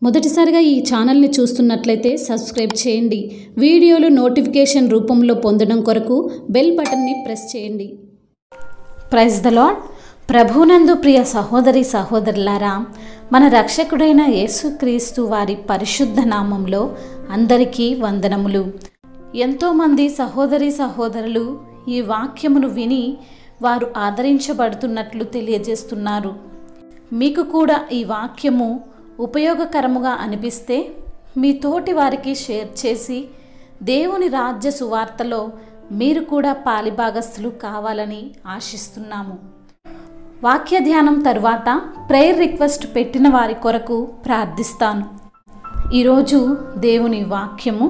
మొదటిసారిగా ఈ ఛానల్ని చూస్తున్నట్లయితే సబ్స్క్రైబ్ చేయండి వీడియోలు నోటిఫికేషన్ రూపంలో పొందడం కొరకు బెల్ బటన్ని ప్రెస్ చేయండి ప్రైజ్ ద లాడ్ ప్రభునందు ప్రియ సహోదరి సహోదరులారా మన రక్షకుడైన యేసుక్రీస్తు వారి పరిశుద్ధ నామంలో అందరికీ వందనములు ఎంతోమంది సహోదరి సహోదరులు ఈ వాక్యమును విని వారు ఆదరించబడుతున్నట్లు తెలియజేస్తున్నారు మీకు కూడా ఈ వాక్యము ఉపయోగకరముగా అనిపిస్తే మీ తోటి వారికి షేర్ చేసి దేవుని రాజ్య సువార్తలో మీరు కూడా పాలిభాగస్తులు కావాలని ఆశిస్తున్నాము వాక్య ధ్యానం తరువాత ప్రేయర్ రిక్వెస్ట్ పెట్టిన వారి కొరకు ప్రార్థిస్తాను ఈరోజు దేవుని వాక్యము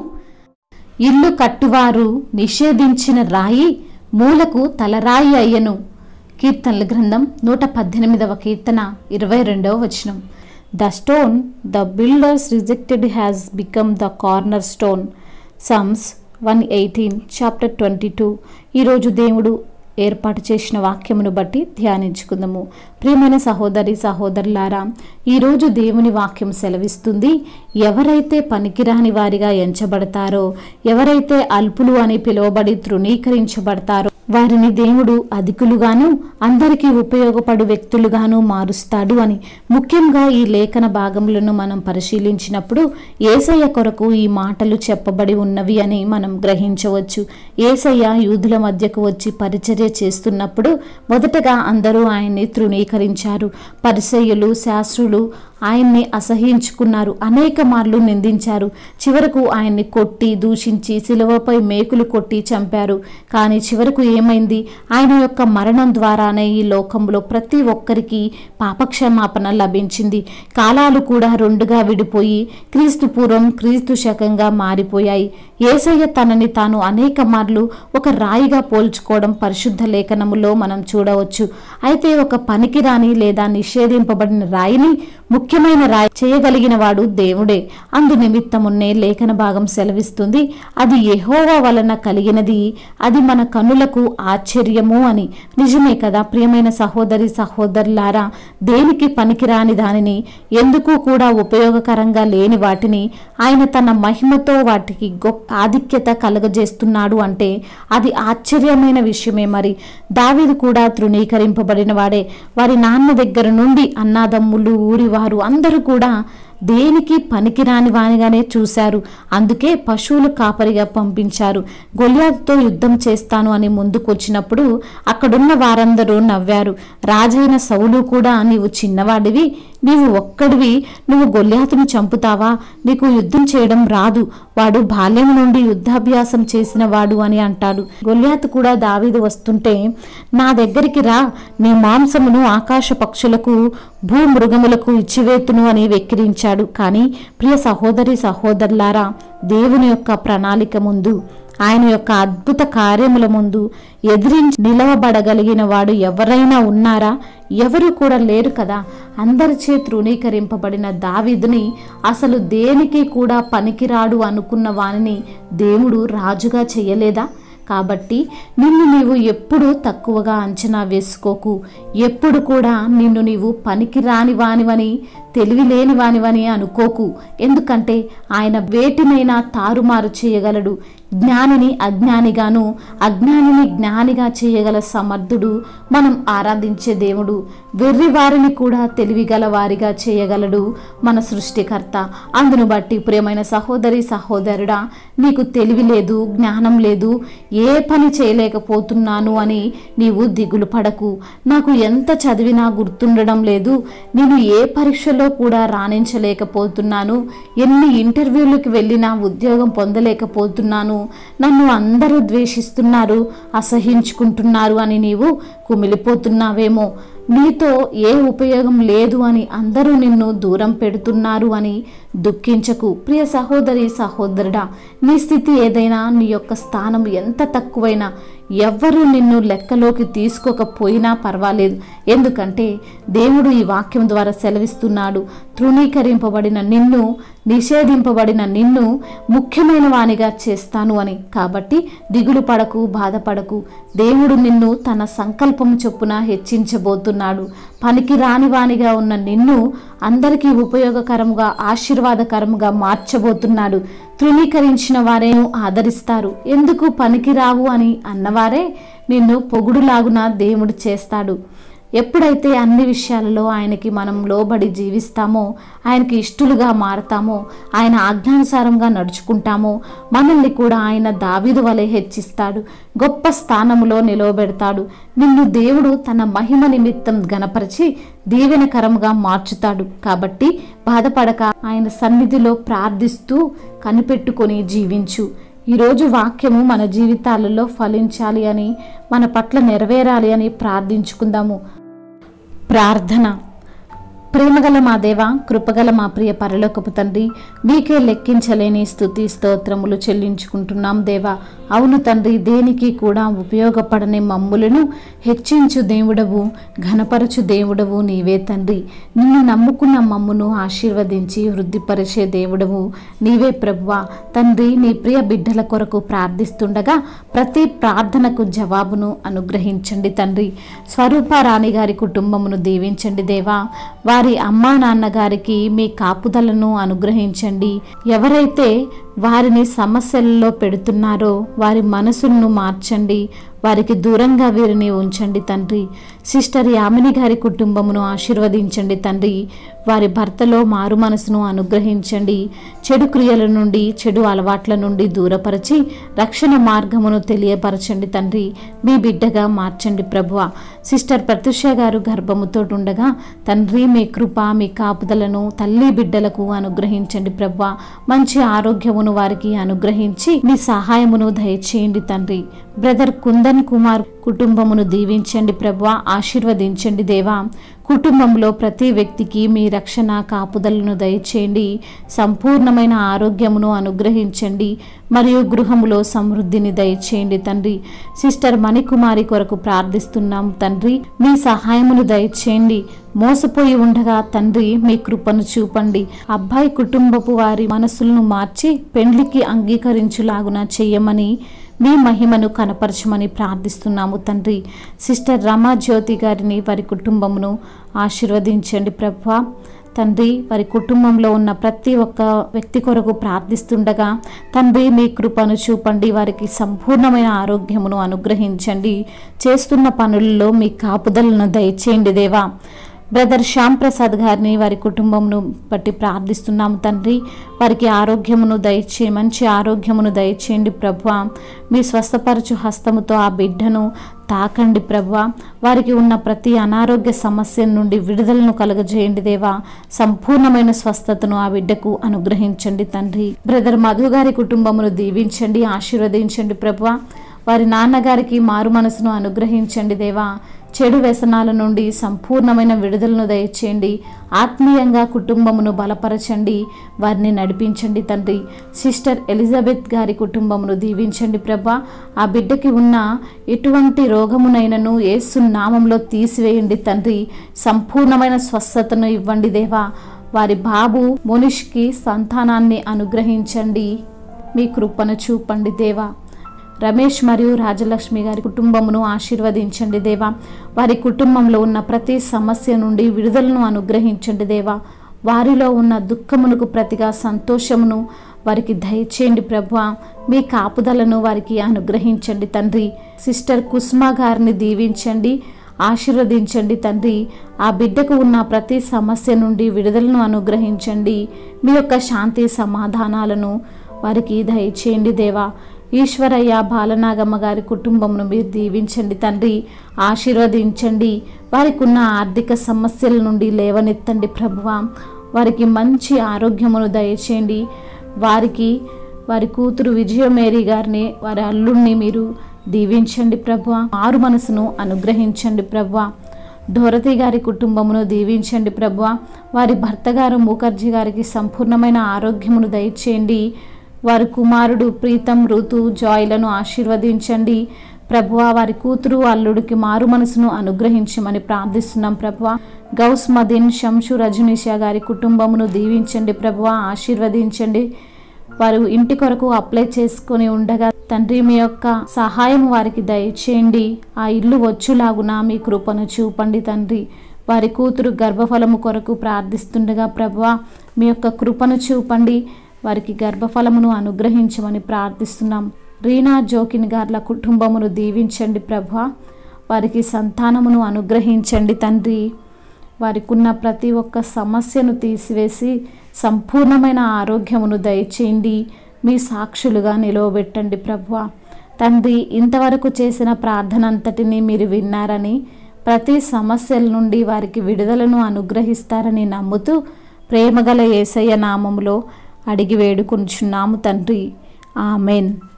ఇల్లు కట్టువారు నిషేధించిన రాయి మూలకు తలరాయి అయ్యను కీర్తనల గ్రంథం నూట పద్దెనిమిదవ కీర్తన ఇరవై రెండవ వచనం the stone the builders rejected has become the corner stone psalms one eighteen chapter twenty two ఈరోజు దేవుడు ఏర్పాటు చేసిన వాక్యమును బట్టి ధ్యానించుకుందాము ప్రియమైన సహోదరి సహోదరులారా ఈరోజు దేవుని వాక్యం సెలవిస్తుంది ఎవరైతే పనికిరాని వారిగా ఎంచబడతారో ఎవరైతే అల్పులు అని పిలువబడి తృణీకరించబడతారో వారిని దేవుడు అధికులుగాను అందరికీ ఉపయోగపడు వ్యక్తులుగాను మారుస్తాడు అని ముఖ్యంగా ఈ లేఖన భాగములను మనం పరిశీలించినప్పుడు ఏసయ్య కొరకు ఈ మాటలు చెప్పబడి ఉన్నవి అని మనం గ్రహించవచ్చు ఏసయ్య యూదుల మధ్యకు వచ్చి పరిచర్య చేస్తున్నప్పుడు మొదటగా అందరూ ఆయన్ని తృణీకరించారు పరిసయ్యులు శాస్త్రులు ఆయన్ని అసహించుకున్నారు అనేక మార్లు నిందించారు చివరకు ఆయన్ని కొట్టి దూషించి శిలువపై మేకులు కొట్టి చంపారు కానీ చివరకు ఏమైంది ఆయన యొక్క మరణం ద్వారానే ఈ లోకంలో ప్రతి ఒక్కరికి పాపక్షమాపణ లభించింది కాలాలు కూడా రెండుగా విడిపోయి క్రీస్తు పూర్వం క్రీస్తు శకంగా మారిపోయాయి ఏసయ్య తనని తాను అనేక మార్లు ఒక రాయిగా పోల్చుకోవడం పరిశుద్ధ లేఖనములో మనం చూడవచ్చు అయితే ఒక పనికిరాని లేదా నిషేధింపబడిన రాయిని ముఖ్యమైన రాయి చేయగలిగిన వాడు దేవుడే అందు నిమిత్తమున్నే లేఖన భాగం సెలవిస్తుంది అది యెహోవా వలన కలిగినది అది మన కన్నులకు ఆశ్చర్యము అని నిజమే కదా ప్రియమైన సహోదరి సహోదరులారా దేనికి పనికిరాని దానిని ఎందుకు కూడా ఉపయోగకరంగా లేని వాటిని ఆయన తన మహిమతో వాటికి గొప్ప ఆధిక్యత కలగజేస్తున్నాడు అంటే అది ఆశ్చర్యమైన విషయమే మరి దావీదు కూడా తృణీకరింపబడిన వాడే వారి నాన్న దగ్గర నుండి అన్నాదమ్ములు ఊరి వారు అందరూ కూడా దేనికి పనికిరాని వానిగానే చూశారు అందుకే పశువులు కాపరిగా పంపించారు గొల్యాతుతో యుద్ధం చేస్తాను అని ముందుకొచ్చినప్పుడు అక్కడున్న వారందరూ నవ్వారు రాజైన సౌలు కూడా నీవు చిన్నవాడివి నీవు ఒక్కడివి నువ్వు గొల్యాతును చంపుతావా నీకు యుద్ధం చేయడం రాదు వాడు బాల్యం నుండి యుద్ధాభ్యాసం చేసిన వాడు అని అంటాడు గొల్యాతు కూడా దావీదు వస్తుంటే నా దగ్గరికి రా నీ మాంసమును ఆకాశ పక్షులకు భూమృగములకు ఇచ్చివేతును అని వెక్కిరించాడు కానీ ప్రియ సహోదరి సహోదరులారా దేవుని యొక్క ప్రణాళిక ముందు ఆయన యొక్క అద్భుత కార్యముల ముందు ఎదిరించి నిలవబడగలిగిన వాడు ఎవరైనా ఉన్నారా ఎవరు కూడా లేరు కదా అందరిచే తృణీకరింపబడిన దావీదుని అసలు దేనికి కూడా పనికిరాడు అనుకున్న వానిని దేవుడు రాజుగా చేయలేదా కాబట్టి నిన్ను నీవు ఎప్పుడు తక్కువగా అంచనా వేసుకోకు ఎప్పుడు కూడా నిన్ను నీవు పనికి రాని వానివని తెలివి లేని వానివని అనుకోకు ఎందుకంటే ఆయన వేటినైనా తారుమారు చేయగలడు జ్ఞానిని అజ్ఞానిగాను అజ్ఞానిని జ్ఞానిగా చేయగల సమర్థుడు మనం ఆరాధించే దేవుడు వెర్రి వారిని కూడా తెలివిగల వారిగా చేయగలడు మన సృష్టికర్త అందును బట్టి ప్రియమైన సహోదరి సహోదరుడా నీకు తెలివి లేదు జ్ఞానం లేదు ఏ పని చేయలేకపోతున్నాను అని నీవు దిగులు పడకు నాకు ఎంత చదివినా గుర్తుండడం లేదు నేను ఏ పరీక్షలో కూడా రాణించలేకపోతున్నాను ఎన్ని ఇంటర్వ్యూలకు వెళ్ళినా ఉద్యోగం పొందలేకపోతున్నాను నన్ను అందరూ ద్వేషిస్తున్నారు అసహించుకుంటున్నారు అని నీవు కుమిలిపోతున్నావేమో నీతో ఏ ఉపయోగం లేదు అని అందరూ నిన్ను దూరం పెడుతున్నారు అని దుఃఖించకు ప్రియ సహోదరి సహోదరుడా నీ స్థితి ఏదైనా నీ యొక్క స్థానం ఎంత తక్కువైనా ఎవ్వరూ నిన్ను లెక్కలోకి తీసుకోకపోయినా పర్వాలేదు ఎందుకంటే దేవుడు ఈ వాక్యం ద్వారా సెలవిస్తున్నాడు తృణీకరింపబడిన నిన్ను నిషేధింపబడిన నిన్ను ముఖ్యమైన వానిగా చేస్తాను అని కాబట్టి దిగులు పడకు బాధపడకు దేవుడు నిన్ను తన సంకల్పం చొప్పున హెచ్చించబోతున్నాడు పనికి రాని వానిగా ఉన్న నిన్ను అందరికీ ఉపయోగకరముగా ఆశీర్వాదకరముగా మార్చబోతున్నాడు తృణీకరించిన వారే ఆదరిస్తారు ఎందుకు పనికిరావు అని అన్నవారే నిన్ను పొగుడులాగున దేవుడు చేస్తాడు ఎప్పుడైతే అన్ని విషయాలలో ఆయనకి మనం లోబడి జీవిస్తామో ఆయనకి ఇష్టలుగా మారతామో ఆయన ఆజ్ఞానుసారంగా నడుచుకుంటామో మనల్ని కూడా ఆయన దావీదు వలె హెచ్చిస్తాడు గొప్ప స్థానములో నిలవబెడతాడు నిన్ను దేవుడు తన మహిమ నిమిత్తం గనపరిచి దీవెనకరముగా మార్చుతాడు కాబట్టి బాధపడక ఆయన సన్నిధిలో ప్రార్థిస్తూ కనిపెట్టుకొని జీవించు ఈరోజు వాక్యము మన జీవితాలలో ఫలించాలి అని మన పట్ల నెరవేరాలి అని ప్రార్థించుకుందాము ప్రార్థన ప్రేమగల మా దేవ కృపగల మా ప్రియ పరలోకపు తండ్రి మీకే లెక్కించలేని స్థుతి స్తోత్రములు చెల్లించుకుంటున్నాం దేవా అవును తండ్రి దేనికి కూడా ఉపయోగపడని మమ్ములను హెచ్చించు దేవుడవు ఘనపరచు దేవుడవు నీవే తండ్రి నిన్ను నమ్ముకున్న మమ్మును ఆశీర్వదించి వృద్ధిపరిచే దేవుడవు నీవే ప్రభువా తండ్రి నీ ప్రియ బిడ్డల కొరకు ప్రార్థిస్తుండగా ప్రతి ప్రార్థనకు జవాబును అనుగ్రహించండి తండ్రి స్వరూప రాణి గారి కుటుంబమును దీవించండి దేవా వారి అమ్మా నాన్నగారికి మీ కాపుదలను అనుగ్రహించండి ఎవరైతే వారిని సమస్యలలో పెడుతున్నారో వారి మనసులను మార్చండి వారికి దూరంగా వీరిని ఉంచండి తండ్రి సిస్టర్ యామిని గారి కుటుంబమును ఆశీర్వదించండి తండ్రి వారి భర్తలో మారు మనసును అనుగ్రహించండి చెడు క్రియల నుండి చెడు అలవాట్ల నుండి దూరపరిచి రక్షణ మార్గమును తెలియపరచండి తండ్రి మీ బిడ్డగా మార్చండి ప్రభువ సిస్టర్ ప్రత్యుష గారు గర్భముతో ఉండగా తండ్రి మీ కృప మీ కాపుదలను తల్లి బిడ్డలకు అనుగ్రహించండి ప్రభువ మంచి ఆరోగ్యమును వారికి అనుగ్రహించి మీ సహాయమును దయచేయండి తండ్రి బ్రదర్ కుందన్ కుమార్ కుటుంబమును దీవించండి ప్రభా ఆశీర్వదించండి దేవా కుటుంబంలో ప్రతి వ్యక్తికి మీ రక్షణ కాపుదలను దయచేయండి సంపూర్ణమైన ఆరోగ్యమును అనుగ్రహించండి మరియు గృహములో సమృద్ధిని దయచేయండి తండ్రి సిస్టర్ మణికుమారి కొరకు ప్రార్థిస్తున్నాం తండ్రి మీ సహాయమును దయచేయండి మోసపోయి ఉండగా తండ్రి మీ కృపను చూపండి అబ్బాయి కుటుంబపు వారి మనసులను మార్చి పెండ్లికి అంగీకరించులాగున చెయ్యమని మీ మహిమను కనపరచమని ప్రార్థిస్తున్నాము తండ్రి సిస్టర్ రమా జ్యోతి గారిని వారి కుటుంబమును ఆశీర్వదించండి ప్రభా తండ్రి వారి కుటుంబంలో ఉన్న ప్రతి ఒక్క వ్యక్తి కొరకు ప్రార్థిస్తుండగా తండ్రి మీ కృపను చూపండి వారికి సంపూర్ణమైన ఆరోగ్యమును అనుగ్రహించండి చేస్తున్న పనుల్లో మీ కాపుదలను దయచేయండి దేవా బ్రదర్ శ్యామ్ ప్రసాద్ గారిని వారి కుటుంబమును బట్టి ప్రార్థిస్తున్నాము తండ్రి వారికి ఆరోగ్యమును దయచే మంచి ఆరోగ్యమును దయచేయండి ప్రభు మీ స్వస్థపరచు హస్తముతో ఆ బిడ్డను తాకండి ప్రభు వారికి ఉన్న ప్రతి అనారోగ్య సమస్య నుండి విడుదలను కలుగజేయండి దేవా సంపూర్ణమైన స్వస్థతను ఆ బిడ్డకు అనుగ్రహించండి తండ్రి బ్రదర్ మధు గారి కుటుంబమును దీవించండి ఆశీర్వదించండి ప్రభు వారి నాన్నగారికి మారు మనసును అనుగ్రహించండి దేవా చెడు వ్యసనాల నుండి సంపూర్ణమైన విడుదలను దయచేయండి ఆత్మీయంగా కుటుంబమును బలపరచండి వారిని నడిపించండి తండ్రి సిస్టర్ ఎలిజబెత్ గారి కుటుంబమును దీవించండి ప్రభా ఆ బిడ్డకి ఉన్న ఎటువంటి రోగమునైనను యేసు నామంలో తీసివేయండి తండ్రి సంపూర్ణమైన స్వస్థతను ఇవ్వండి దేవా వారి బాబు మునిష్కి సంతానాన్ని అనుగ్రహించండి మీ కృపను చూపండి దేవా రమేష్ మరియు రాజలక్ష్మి గారి కుటుంబమును ఆశీర్వదించండి దేవా వారి కుటుంబంలో ఉన్న ప్రతి సమస్య నుండి విడుదలను అనుగ్రహించండి దేవా వారిలో ఉన్న దుఃఖమునకు ప్రతిగా సంతోషమును వారికి దయచేయండి ప్రభు మీ కాపుదలను వారికి అనుగ్రహించండి తండ్రి సిస్టర్ కుస్మా గారిని దీవించండి ఆశీర్వదించండి తండ్రి ఆ బిడ్డకు ఉన్న ప్రతి సమస్య నుండి విడుదలను అనుగ్రహించండి మీ యొక్క శాంతి సమాధానాలను వారికి దయచేయండి దేవా ఈశ్వరయ్య బాలనాగమ్మ గారి కుటుంబమును మీరు దీవించండి తండ్రి ఆశీర్వదించండి వారికి ఉన్న ఆర్థిక సమస్యల నుండి లేవనెత్తండి ప్రభువ వారికి మంచి ఆరోగ్యమును దయచేయండి వారికి వారి కూతురు విజయమేరీ గారిని వారి అల్లుడిని మీరు దీవించండి ప్రభు మారు మనసును అనుగ్రహించండి ప్రభు ధోరతి గారి కుటుంబమును దీవించండి ప్రభు వారి భర్త గారు ముఖర్జీ గారికి సంపూర్ణమైన ఆరోగ్యమును దయచేయండి వారి కుమారుడు ప్రీతం ఋతు జాయ్లను ఆశీర్వదించండి ప్రభువా వారి కూతురు అల్లుడికి మారు మనసును అనుగ్రహించమని ప్రార్థిస్తున్నాం ప్రభువా గౌస్ మదీన్ షంషు రజనీషా గారి కుటుంబమును దీవించండి ప్రభువా ఆశీర్వదించండి వారు ఇంటి కొరకు అప్లై చేసుకొని ఉండగా తండ్రి మీ యొక్క సహాయం వారికి దయచేయండి ఆ ఇల్లు వచ్చులాగున మీ కృపను చూపండి తండ్రి వారి కూతురు గర్భఫలము కొరకు ప్రార్థిస్తుండగా ప్రభువా మీ యొక్క కృపను చూపండి వారికి గర్భఫలమును అనుగ్రహించమని ప్రార్థిస్తున్నాం రీనా జోకిన్ గార్ల కుటుంబమును దీవించండి ప్రభా వారికి సంతానమును అనుగ్రహించండి తండ్రి వారికి ఉన్న ప్రతి ఒక్క సమస్యను తీసివేసి సంపూర్ణమైన ఆరోగ్యమును దయచేయండి మీ సాక్షులుగా నిలవబెట్టండి ప్రభువ తండ్రి ఇంతవరకు చేసిన ప్రార్థన అంతటిని మీరు విన్నారని ప్రతి సమస్యల నుండి వారికి విడుదలను అనుగ్రహిస్తారని నమ్ముతూ ప్రేమగల ఏసయ్య నామములో అడిగి వేడుకొంచున్నాము తండ్రి ఆమెన్